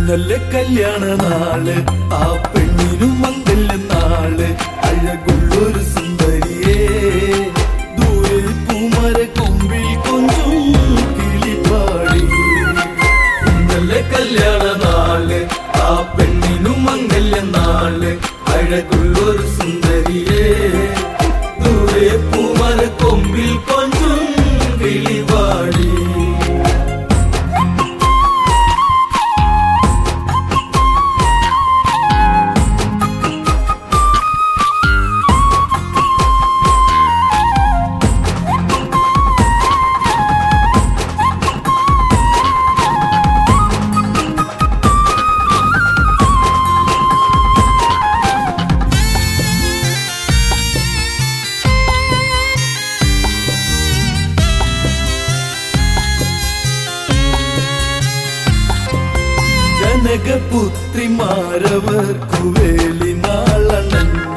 ഇന്നലെ കല്യാണ നാള് ആ പെണ്ണിനും മംഗല്യ നാള് അഴകുള്ളൊരു സുന്ദരിയേ ദൂരെ പൂമര കൊമ്പിൽ കൊഞ്ചും കിളിപ്പാടി ഇന്നലെ കല്യാണ നാള് ആ പെണ്ണിനും മംഗല്യ നാള് അഴകുള്ളൊരു സുന്ദരിയേ ദൂരെ പൂമര കൊമ്പിൽ കൊഞ്ചും കിളിവാടി ജനകപുത്രിമാരവർക്കു വേലി നാളണഞ്ഞ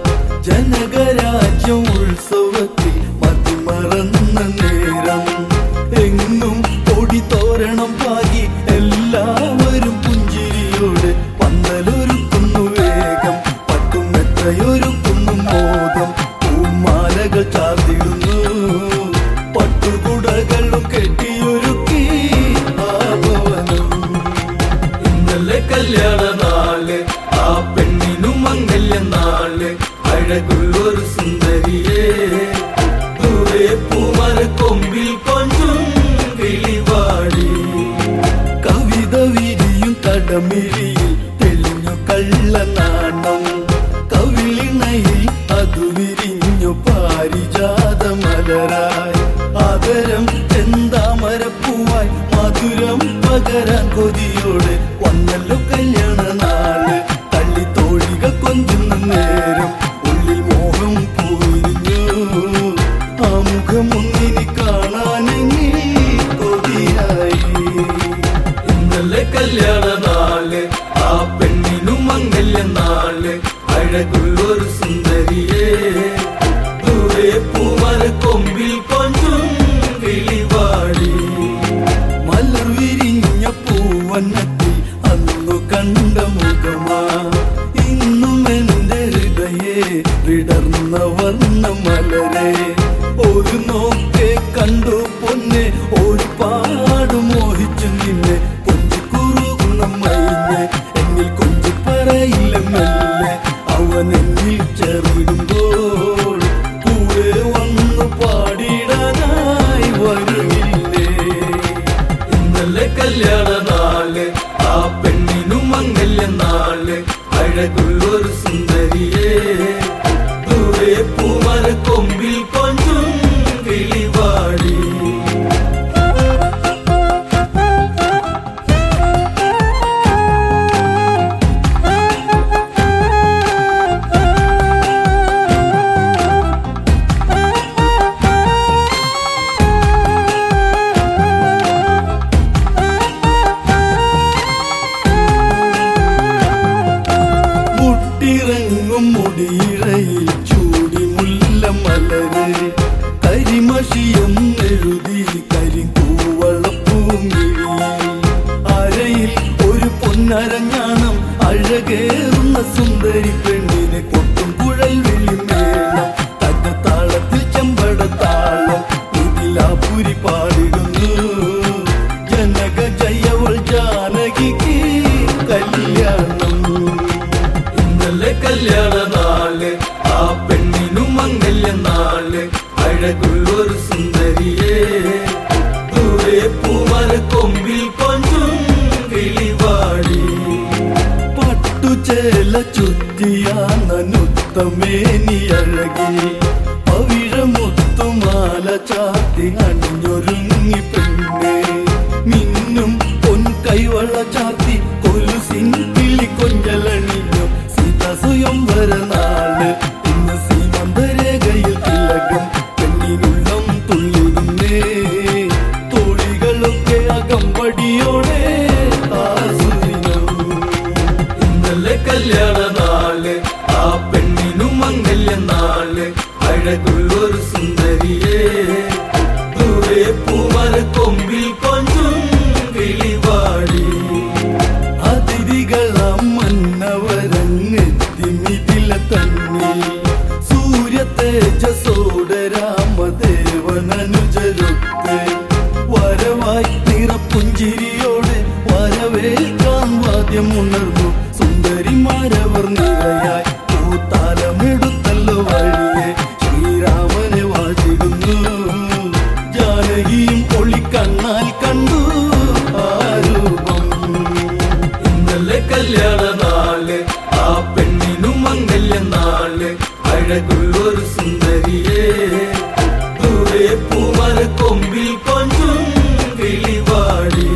ജനകരാജ്യം ഉത്സവത്തിൽ മതിമറന്ന നേരം എങ്ങും കൊടി തോരണം പാകി എല്ലാവരും പുഞ്ചിരിയോട് പന്തലൊരുക്കുന്നു വേഗം പട്ടും എത്രയൊരുക്കുന്നു മോദം പൂമാലകൾ ചാർത്തിടുന്നു പട്ടുകുടകളും കെട്ടിയൊരുക്കി ആഭവനം ഇന്നലെ കല്യാണ നാള് ആ പെണ്ണിനും മംഗല്യ നാള് അഴകുള്ളൊരു സുന്ദരിയേ ദൂരെ പൂമര കൊമ്പിൽ കൊഞ്ചും കിളിവാടി കവിത വിരിയും കടമിഴിയിൽ തെളിഞ്ഞു കള്ളനാണം കവിളിണയിൽ അതു വിരിഞ്ഞു പാരിജാത മലരായി ആദരം ചെന്താമരപ്പൂവായി മധുരം പകരാൻ കൊതിയോടെ വന്നല്ലോ കല്യാണ നാള് തള്ളിത്തോഴികൾ കൊഞ്ചുന്ന നേരം ഉള്ളിൽ മോഹം പൂരിഞ്ഞു ആ മുഖം ഒന്നിനി കാണാനെങ്കിൽ കൊതിയായി ഇന്നലെ കല്യാണ നാള് ആ പെണ്ണിനും മംഗല്യ നാള് അഴകുള്ളൊരു സുന്ദരിയേ ദൂരെ പൂമര കൊമ്പിൽ കൊഞ്ചും കിളിവാടി മലർ വിരിഞ്ഞ പൂവന്നത്തിൽ അന്നു കണ്ട മുഖമാ ഇന്നും എന്റെ ഹൃദയേ വിടർന്ന വർണ്ണ മലരെ ഒരു നോക്കെ കണ്ടു പൊന്നെ ഒരുപാട് മോഹിച്ചു നിന്നെ കൊഞ്ചു കുറുകുന്ന മൈഞ്ഞ് എന്നിൽ കൊഞ്ചു പറയില്ല മെല്ലെ അവൻ എന്നിൽ ചേർന്നിടുമ്പോൾ കൂടെ വന്നു പാടിടാനായി വരുന്നില്ലേ ഇന്നലെ കല്യാണ നാള് ആ പെണ്ണിനും മംഗല്യ നാള് അഴകുള്ളൊരു സുന്ദരിയേ ദൂരെ പൂമര കൊമ്പിൽ കൊഞ്ചും കിളിവാടി മുട്ടിറങ്ങും മുടിയിഴയിൽ ചൂടി മുല്ല മലര് കരിമഷിയും എഴുതി കരിങ്കൂവളപ്പൂമിഴിയിൽ അരയിൽ ഒരു പൊന്നരഞ്ഞാണം അഴകേറുന്ന സുന്ദരി പെണ്ണിനെ കൊട്ടും കുഴൽ വിളിമേളം തകത്താളത്തിൽ ചെമ്പടത്താളം ഇതിലാപുരി പാടിടുന്നു ജനക ജയവൾ ജാനകിക്ക് കല്യാണം ഇന്നലെ കല്യാണ നാള് ആ പെണ്ണിനും മംഗല്യ നാള് അഴകുള്ളൊരു സുന്ദരിയേ ദൂരെ പൂമര കൊമ്പിൽ കൊഞ്ചും കിളിവാടി പട്ടുചേല ചുറ്റിയാനുത്തമേനി അഴകി പവിഴമുത്തുമാല ചാത്തി അണിഞ്ഞൊരുങ്ങി പെണ്ണേ മിന്നും പൊൻ കൈവള ചാത്തി കൊലുസിൻ കിളി കൊഞ്ചലണിഞ്ഞു സീത സ്വയംവര നാള് ഇന്ന് സീമന്തരേഖയിൽ തിലകം പെണ്ണിനുള്ളം തുള്ളിടുന്നേ തോളികളൊക്കെ അകമ്പടിയോടെ ആസുദിനം ഇന്നലെ കല്യാണ നാള് ആ പെണ്ണിനും മംഗല്യ നാള് അഴകുള്ളൊരു സുന്ദരിയേ ദൂരെ പൂമര കൊമ്പിൽ കൊഞ്ചും കിളിവാടി അത് ആദ്യം ഉണർന്നു സുന്ദരിമാരവർ നിരയായി പൂത്താലമെടുത്തല്ലോ വഴിയെ ശ്രീരാമനെ വാഴ്ത്തിടുന്നു ജാനകിയും ഒളിക്കണ്ണാൽ കണ്ടു ആ രൂപം ഇന്നലെ കല്യാണ നാള് ആ പെണ്ണിനും മംഗല്യ നാള് അഴകുള്ളൊരു സുന്ദരിയെ ദൂരെ പൂമര കൊമ്പിൽ കൊഞ്ചും കിളിവാടി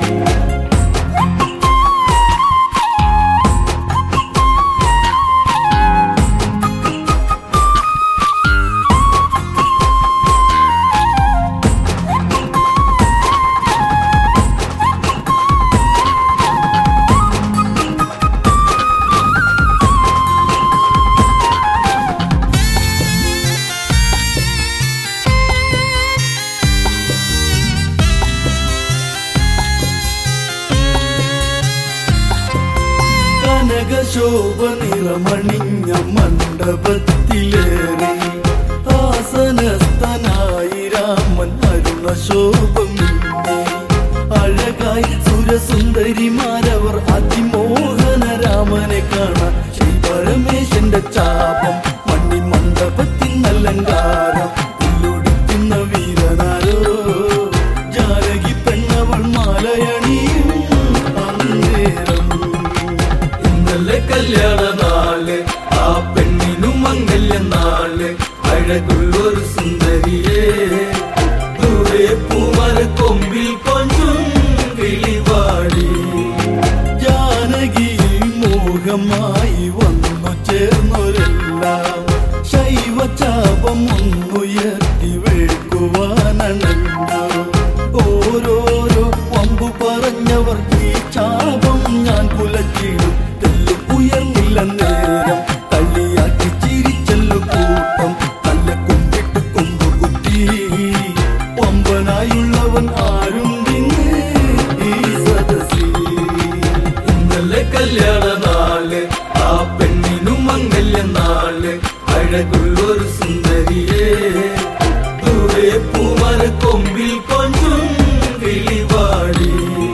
കനകശോഭ നിറമണിഞ്ഞ മണ്ഡപത്തിലേറി ആസനസ്ഥനായി രാമൻ അരുണശോഭമിന്നി അഴകായി സുരസുന്ദരിമാരവർ അതിമോഹന രാമനെ കാണാൻ ശ്രീ പരമേശന്റെ ചാപം മണ്ണി മണ്ഡപത്തിൻ അലങ്കാരം ഉള്ളൊടുക്കുന്ന വീരനാരോ ജാനകി പെണ്ണവൾ മാലയണിയും അന്നേരം ഇന്നലെ കല്യാണ നാള് ആ പെണ്ണിനും മംഗല്യ നാള് അഴകുള്ളൊരു സുന്ദരിയെ ദൂരെ പൂമര കൊമ്പിൽ കൊഞ്ചും കിളിവാടി ജാനകി മോഹമായി വന്നു ചേർന്നൊരെല്ലാം ശൈവചാപം ഒന്നുയർത്തി വേൾക്കുവാനണഞ്ഞു ഓരോരോ വമ്പു പറഞ്ഞവർ ഈ ചാപം ഞാൻ കുലച്ചിടും തെല്ലും ഉയർന്നില്ല നേരം തള്ളിയാക്കി ചിരിച്ചല്ലോ കൂട്ടം തല്ല കുമ്പിട്ട് കൊമ്പു കുത്തി വമ്പനായുള്ളവൻ ആരും തിന്ന് ഈ സദസ്സിൽ ഇന്നലെ കല്യാണ നാള് ആ പെണ്ണിനും മംഗല്യ നാള് അഴകുള്ളൊരു സുന്ദരിയെ ദൂരെ പൂമര കൊമ്പിൽ കൊഞ്ചും കിളിവാടി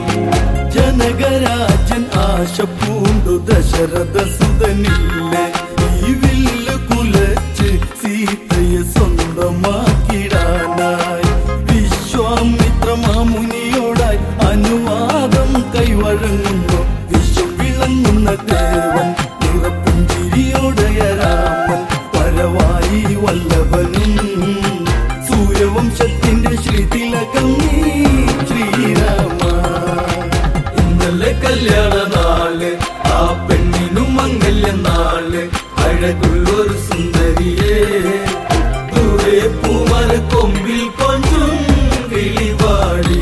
ജനകരാജൻ ആശ പൂണ്ടു ദശരഥ സുതനില്ലേ ഈ വില്ല് കുലച്ച് സീതയെ സ്വന്തമാക്കിടാനായി വിശ്വാമിത്ര മാമുനിയോടായി അനുവാദം കൈവഴങ്ങുന്നു വിശ്വം വിളങ്ങുന്ന ദേവൻ നിറപ്പുഞ്ചിരിയോടയ രാമൻ പരവായി വല്ലഭനും സൂര്യവംശത്തിന്റെ ശ്രീതിലകം നീ ശ്രീരാമ ഇന്നലെ കല്യാണ നാള് ആ പെണ്ണിനും മംഗല്യ നാള് അഴകുള്ളൊരു സുന്ദരിയെ ദൂരെ പൂമര കൊമ്പിൽ കൊഞ്ചും കിളിവാടി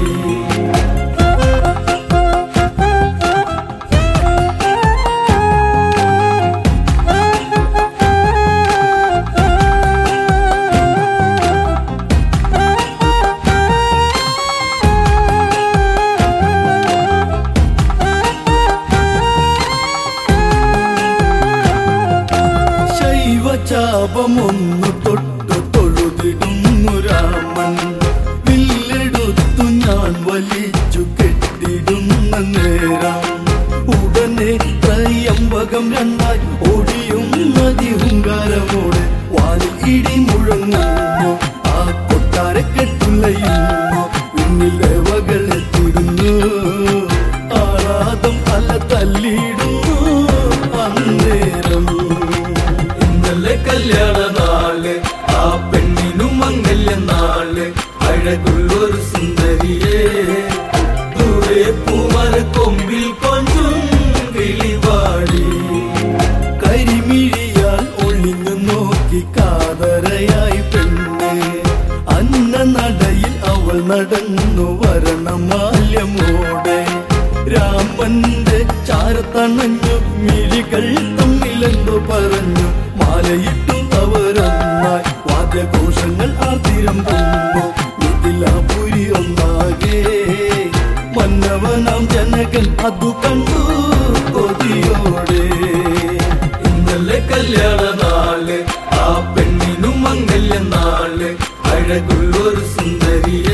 ശൈവചാപമൊന്നു തൊട്ടു തൊഴുതിടുന്നു രാമൻ വില്ലെടുത്തു ഞാൻ വലിച്ചു കെട്ടിടുന്ന നേരം ഉടനെ ത്രയംബകം രണ്ടായി ഓടിയും നദിഹുങ്കാരമോടെ വാലിൽ ഇടി മുഴങ്ങുന്നു ആ കൊട്ടാരക്കെട്ടുലയുന്നു പിന്നിലവകളെത്തിടുന്നു ആളാദം തല തല്ലിയിടുന്നു അന്നേരം ഇന്നലെ കല്യാണ നാള് ആ പെണ്ണിനും മംഗല്യ നാള് അഴകുള്ളൊരു സുന്ദരിയെ ദൂരെ പൂമര കൊമ്പിൽ കൊഞ്ചും കിളിവാടി കരിമിഴിയാൽ ഒളിഞ്ഞു നോക്കി കാതരയായി പെണ്ണ് അന്ന നടയിൽ അവൾ നടന്നു വരണമാല്യമോടെ രാമന്റെ ചാരത്തണഞ്ഞു മിഴികൾ തമ്മിലെന്തോ പറഞ്ഞു മാലയിട്ടു അവരൊന്നായി വാദ്യഘോഷങ്ങൾ ആർത്തിരം കൊന്നു മിഥിലാപുരി ഒന്നാകെ മന്നവനാം ജനകൻ അതു കണ്ടു കൊതിയോടെ ഇന്നലെ കല്യാണ നാള് ആ പെണ്ണിനും മംഗല്യ നാള് അഴകുള്ളൊരു സുന്ദരിയെ